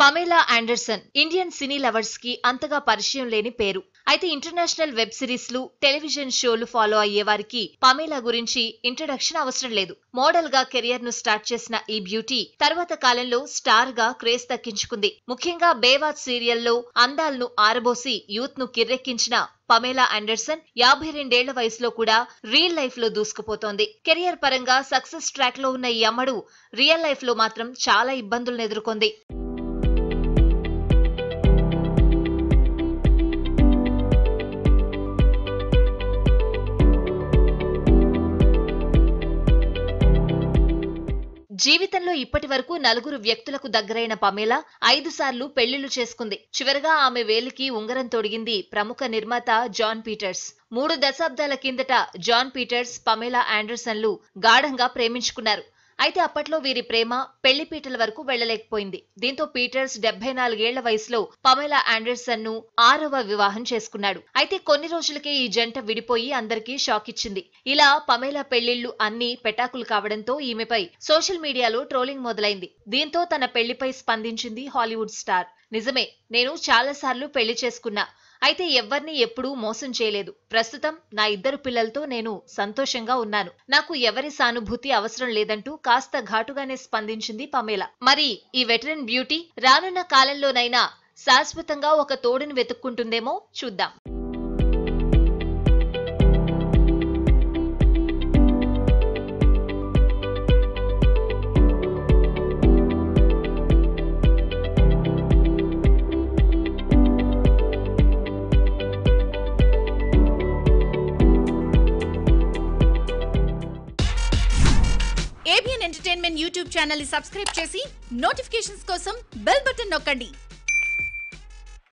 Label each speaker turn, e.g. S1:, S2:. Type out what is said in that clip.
S1: Pamela Anderson Indian cine lovers కి అంతగా పరిచయం లేని పేరు అయితే ఇంటర్నేషనల్ వెబ్ సిరీస్ లు టెలివిజన్ షోలు ఫాలో అయ్యే వారికి పమేలా గురించి ఇంట్రడక్షన్ అవసరం లేదు మోడల్ గా కెరియర్ ను స్టార్ట్ చేసిన ఈ బ్యూటీ తర్వాత కాలంలో స్టార్ గా క్రేజ్ దక్కించుకుంది ముఖ్యంగా బేవాచ్ సీరియల్లో అందాలను ఆరబోసి యూత్ ను కిర్రెక్కించిన పమేలా ఆండర్సన్ యాభై రెండేళ్ల వయసులో కూడా రియల్ లైఫ్ లో దూసుకుపోతోంది కెరియర్ పరంగా సక్సెస్ ట్రాక్ లో ఉన్న ఈ అమ్మడు రియల్ లైఫ్ లో మాత్రం చాలా ఇబ్బందులను ఎదుర్కొంది జీవితంలో ఇప్పటి వరకు నలుగురు వ్యక్తులకు దగ్గరైన పమేలా ఐదు సార్లు పెళ్లిళ్లు చేసుకుంది చివరగా ఆమె వేలికి ఉంగరం తొడిగింది ప్రముఖ నిర్మాత జాన్ పీటర్స్ మూడు దశాబ్దాల కిందట జాన్ పీటర్స్ పమేలా ఆండర్సన్లు గాఢంగా ప్రేమించుకున్నారు అయితే అప్పట్లో వీరి ప్రేమ పెళ్లిపీటల వరకు వెళ్లలేకపోయింది దీంతో పీటర్స్ డెబ్బై నాలుగేళ్ల వయసులో పమేలా ఆండర్సన్ ను ఆరవ వివాహం చేసుకున్నాడు అయితే కొన్ని రోజులకే ఈ జంట విడిపోయి అందరికీ షాక్ ఇచ్చింది ఇలా పమేలా పెళ్లిళ్లు అన్ని పెటాకులు కావడంతో ఈమెపై సోషల్ మీడియాలో ట్రోలింగ్ మొదలైంది దీంతో తన పెళ్లిపై స్పందించింది హాలీవుడ్ స్టార్ నిజమే నేను చాలాసార్లు పెళ్లి చేసుకున్నా అయితే ఎవ్వరిని ఎప్పుడూ మోసం చేయలేదు ప్రస్తుతం నా ఇద్దరు పిల్లలతో నేను సంతోషంగా ఉన్నాను నాకు ఎవరి సానుభూతి అవసరం లేదంటూ కాస్త ఘాటుగానే స్పందించింది పమేలా మరి ఈ వెటరన్ బ్యూటీ రానున్న కాలంలోనైనా శాశ్వతంగా ఒక తోడుని వెతుక్కుంటుందేమో చూద్దాం
S2: ఏబిఎన్ ఎంటర్టైన్మెంట్ యూట్యూబ్ ఛానల్ ని సబ్స్క్రైబ్ చేసి నోటిఫికేషన్స్ కోసం బెల్ బటన్ నొక్కండి